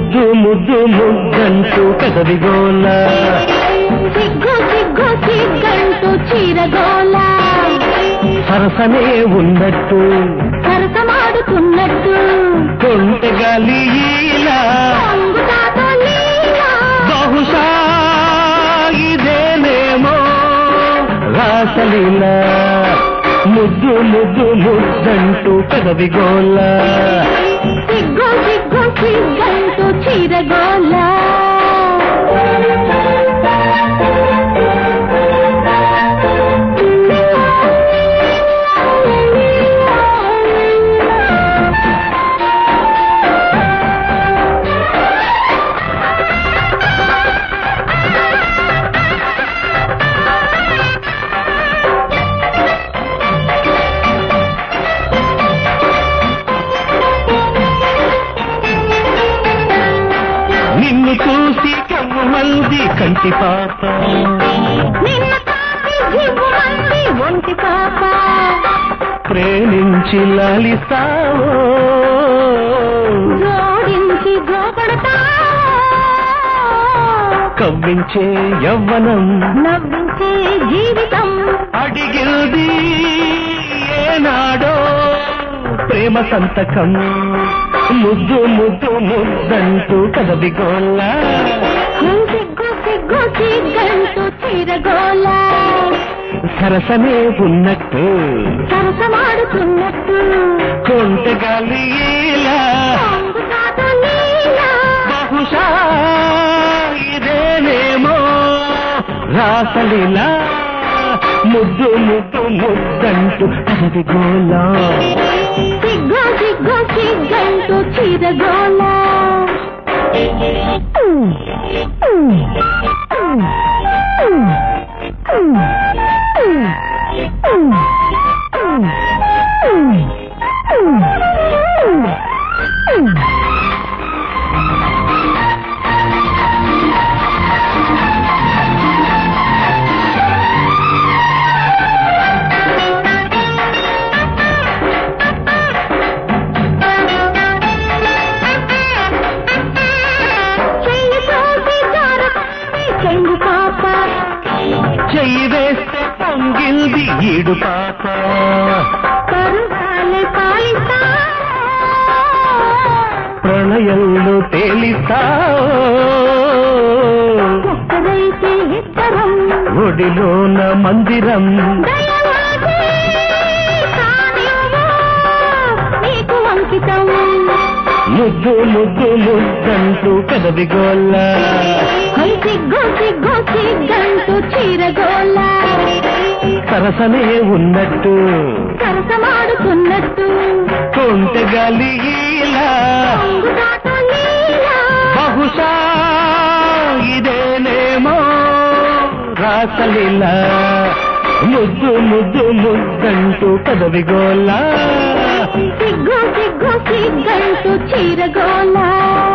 ముద్దు ముద్దు ముద్దంటూ పెదవిగోల సిగ్గు సిగ్గు సిగ్గంటూ చీరగోల సరసనే ఉన్నట్టు సరసమాడుతున్నట్టు కొంటెగాలి ఈలా పొంగుతాతో లీలా బహుశా ఇదేనేమో రాసలీల ముద్దు ముద్దు ముద్దంటూ పెదవిగోల సిగ్గు సిగ్గు సిగ్గంటూ చీరగోల నిన్ను చూసి కమ్మంది కంటి పాప నిన్న కాకి జివ్వుమంది ఒంటి పాప ప్రేమించి లాలిస్తావో జోడించి గోపడతా కవ్వించే యవ్వనం నవ్వించే జీవితం అడిగింది ఏనాడో ప్రేమ సంతకం ముద్దు ముద్దు ముద్దంటూ కదవిగోల్లా సిగ్గు సిగ్గు సిగ్గంటూ చీరగోల సరసమే ఉన్నట్టు సరసమాడుతున్నట్టు కొంటగాలి ఇలా పొంగుతాతో లీలా బహుశా ఇదేనేమో రాసలీలా ముద్దు ముద్దు ముద్దంటూ కదవిగోలా సిగ్గు సిగ్గు సిగ్గంటూ చీరగోల చెయ్యి తోసి జారుతుంది చెంగు పాప చెయ్యి వేస్తే పొంగిల్ది ఈడు పాప పరుగాలే పాలిస్తా ప్రళయంలో తేలిస్తా ఒక్కరైతే ఇద్దరం ఒడిలోన మందిరం దయవాది కానివ్వు, నీకు అంకితం ముద్దు ముద్దు ముద్దంటూ కదవిగోల్ల హై సిగ్గు సిగ్గు సిగ్గంటూ చీరగోల సరసనే ఉన్నట్టు సరసమాడుతున్నట్టు కొంటగాలి ఇలా పొంగుతాతో లీలా బహుశా ఇదేనేమో రాసలీలా ముద్దు ముద్దు ముద్దంటూ కదవిగోల్లా సిగ్గు సిగ్గు సిగ్గంటూ చీరగోల